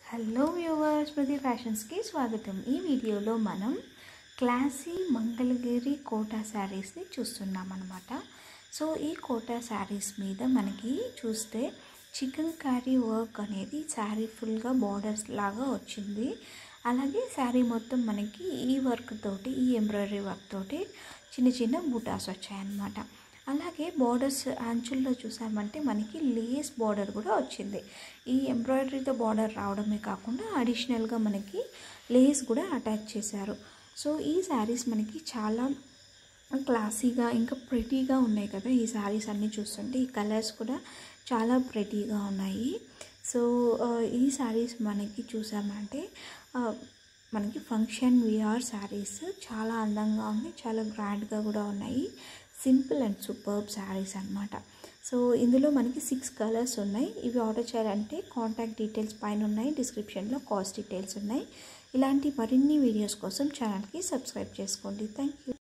hello viewers ప్రతి ఫ్యాషన్స్కి స్వాగతం ఈ వీడియోలో మనం క్లాసీ మంగళగిరి కోటా శారీస్ని చూస్తున్నాం అనమాట సో ఈ కోటా శారీస్ మీద మనకి చూస్తే చికెన్ కర్రీ వర్క్ అనేది శారీ ఫుల్గా బార్డర్స్ లాగా వచ్చింది అలాగే శారీ మొత్తం మనకి ఈ వర్క్ తోటి ఈ ఎంబ్రాయిడరీ వర్క్ తోటి చిన్న చిన్న బూటాస్ వచ్చాయన్నమాట అలాగే బార్డర్స్ అంచుల్లో చూసామంటే మనకి లేస్ బార్డర్ కూడా వచ్చింది ఈ ఎంబ్రాయిడరీతో బార్డర్ రావడమే కాకుండా అడిషనల్గా మనకి లేస్ కూడా అటాచ్ చేశారు సో ఈ శారీస్ మనకి చాలా క్లాసీగా ఇంకా ప్రెటీగా ఉన్నాయి కదా ఈ శారీస్ అన్నీ చూస్తుంటే ఈ కలర్స్ కూడా చాలా ప్రెటీగా ఉన్నాయి సో ఈ శారీస్ మనకి చూసామంటే మనకి ఫంక్షన్ విఆర్ శారీస్ చాలా అందంగా ఉన్నాయి చాలా గ్రాండ్గా కూడా ఉన్నాయి సింపుల్ అండ్ సూపర్బ్ శారీస్ అనమాట సో ఇందులో మనకి సిక్స్ కలర్స్ ఉన్నాయి ఇవి ఆర్డర్ చేయాలంటే కాంటాక్ట్ డీటెయిల్స్ పైన ఉన్నాయి డిస్క్రిప్షన్లో కాస్ట్ డీటెయిల్స్ ఉన్నాయి ఇలాంటి మరిన్ని వీడియోస్ కోసం ఛానల్కి సబ్స్క్రైబ్ చేసుకోండి థ్యాంక్ యూ